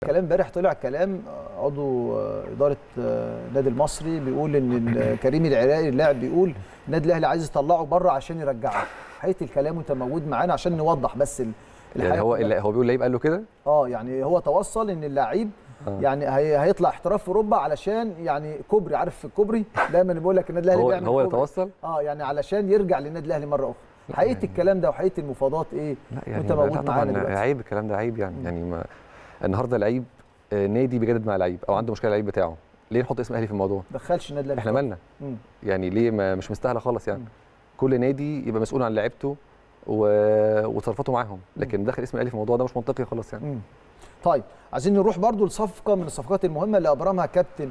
الكلام امبارح طلع كلام آه، عضو آه، اداره آه، النادي المصري بيقول ان ال- كريم العراقي اللاعب بيقول النادي الاهلي عايز يطلعه بره عشان يرجعه حقيقه الكلام وانت موجود معانا عشان نوضح بس ال- يعني الحقيقة هو كلها. اللي هو بيقول لعيب قال له كده اه يعني هو توصل ان اللعيب آه. يعني هي هيطلع احتراف في اوروبا علشان يعني كوبري عارف في الكوبري دايما بيقول لك النادي الاهلي هو بيعمل هو اللي كوبري. توصل اه يعني علشان يرجع للنادي الاهلي مره اخرى حقيقه يعني- الكلام ده وحقيقه المفاوضات ايه لا يعني وانت لا موجود طبعا معانا دلوقتي عيب الكلام ده عيب يعني مم. يعني ما النهارده لعيب آه، نادي بيجدد مع لعيب او عنده مشكله لعيب بتاعه ليه نحط اسم الاهلي في الموضوع دخلش النادي الاهلي احنا خالص. مالنا مم. يعني ليه ما مش مستاهله خالص يعني مم. كل نادي يبقى مسؤول عن لعيبته و... وتصرفاته معاهم لكن دخل اسم الاهلي في الموضوع ده مش منطقي خالص يعني مم. طيب عايزين نروح برضو لصفقه من الصفقات المهمه اللي ابرمها كابتن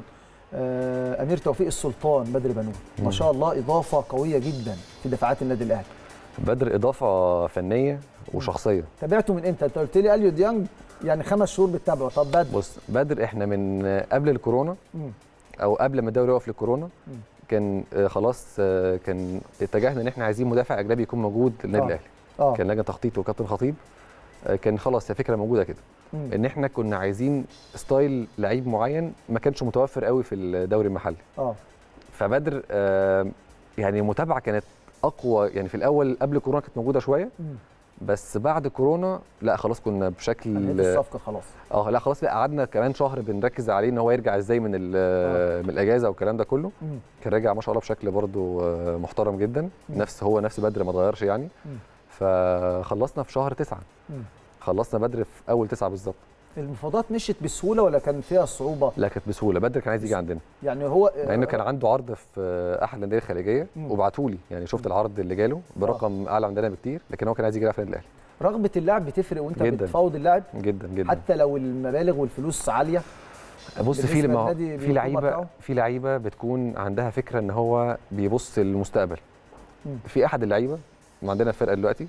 آه، امير توفيق السلطان بدر بنون ما مم. شاء الله اضافه قويه جدا في دفاعات النادي الاهلي بدر اضافه فنيه وشخصيه تابعته من امتى انت قلت لي اليو ديانج يعني خمس شهور بتتابعه طب بدر بص بدر احنا من قبل الكورونا مم. او قبل ما الدوري يقف للكورونا مم. كان آه، خلاص آه، كان اتجهنا ان احنا عايزين مدافع اجنبي يكون موجود للنادي آه. الاهلي اه كان لجنه تخطيط وكابتن خطيب آه، كان خلاص هي فكره موجوده كده مم. ان احنا كنا عايزين ستايل لعيب معين ما كانش متوفر قوي في الدوري المحلي اه فبدر آه، يعني المتابعه كانت اقوى يعني في الاول قبل كورونا كانت موجوده شويه مم. بس بعد كورونا لا خلاص كنا انهيت بشكل الصفقه خلاص اه لا خلاص لا قعدنا كمان شهر بنركز عليه ان هو يرجع ازاي من ال- من الاجازه والكلام ده كله مم. كان راجع ما شاء الله بشكل برضو آه، محترم جدا مم. نفس هو نفس بدر ما اتغيرش يعني مم. فخلصنا في شهر تسعة مم. خلصنا بدر في اول تسعة بالظبط المفاوضات مشيت بسهوله ولا كان فيها صعوبه لا كانت بسهوله بدر كان عايز يجي عندنا يعني هو مع انه كان عنده عرض في احد الانديه الخليجيه مم. وبعتوا لي يعني شفت العرض اللي جاله برقم اعلى عندنا بكتير لكن هو كان عايز يجي يلعب في النادي رغبه اللاعب بتفرق وانت جداً. بتفاوض اللاعب الاهلي جدا جدا حتى لو المبالغ والفلوس عاليه بص في بالنسبة لما للنادي في بيكون لعيبه مرجعه؟ في لعيبه بتكون عندها فكره ان هو بيبص للمستقبل مم. في احد اللعيبه ما عندنا الفرقه دلوقتي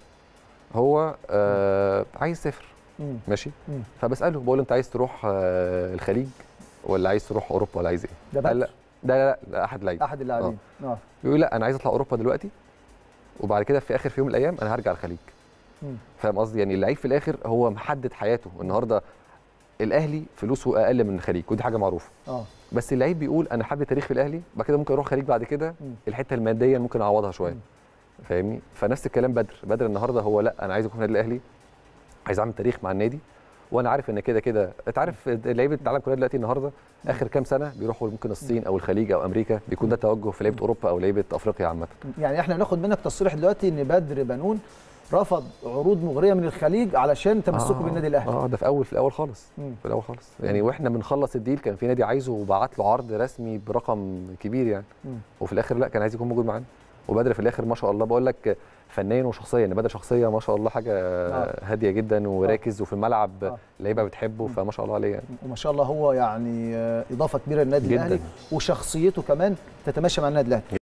هو آه عايز يسافر مم. ماشي مم. فبساله بقول له انت عايز تروح آه الخليج ولا عايز تروح اوروبا ولا عايز ايه ده قال لا بدر ده لا, لا احد لعيبه احد اللاعبين اه يقول لا انا عايز اطلع اوروبا دلوقتي وبعد كده في اخر في يوم من الايام انا هرجع الخليج مم. فاهم قصدي يعني اللعيب في الاخر هو محدد حياته النهارده الاهلي فلوسه اقل من الخليج ودي حاجه معروفه اه بس اللعيب بيقول انا حابب تاريخ في الاهلي بعد كده ممكن اروح خليج بعد كده مم. الحته الماديه ممكن اعوضها شويه مم. فاهمني فنفس الكلام بدر بدر النهارده هو لا انا عايز اكون في النادي الاهلي عايز اعمل تاريخ مع النادي وانا عارف ان كده كده انت عارف لعيبه العالم كلها دلوقتي النهارده اخر كام سنه بيروحوا ممكن الصين او الخليج او امريكا بيكون ده توجه في لعيبه اوروبا او لعيبه افريقيا عامه يعني احنا بناخد منك تصريح دلوقتي ان بدر بنون رفض عروض مغريه من الخليج علشان تمسكه بالنادي الاهلي اه ده في اول في الاول خالص مم. في الاول خالص يعني واحنا بنخلص الديل كان في نادي عايزه وبعت له عرض رسمي برقم كبير يعني مم. وفي الاخر لا كان عايز يكون موجود معانا وبدر في الاخر ما شاء الله بقول لك فنيا وشخصيا يعني بدر شخصيه ما شاء الله حاجه آه. هاديه جدا وراكز وفي الملعب آه. اللعيبه بتحبه فما شاء الله عليه يعني وما شاء الله هو يعني آه، اضافه كبيره للنادي جداً. الاهلي وشخصيته كمان تتماشى مع النادي الاهلي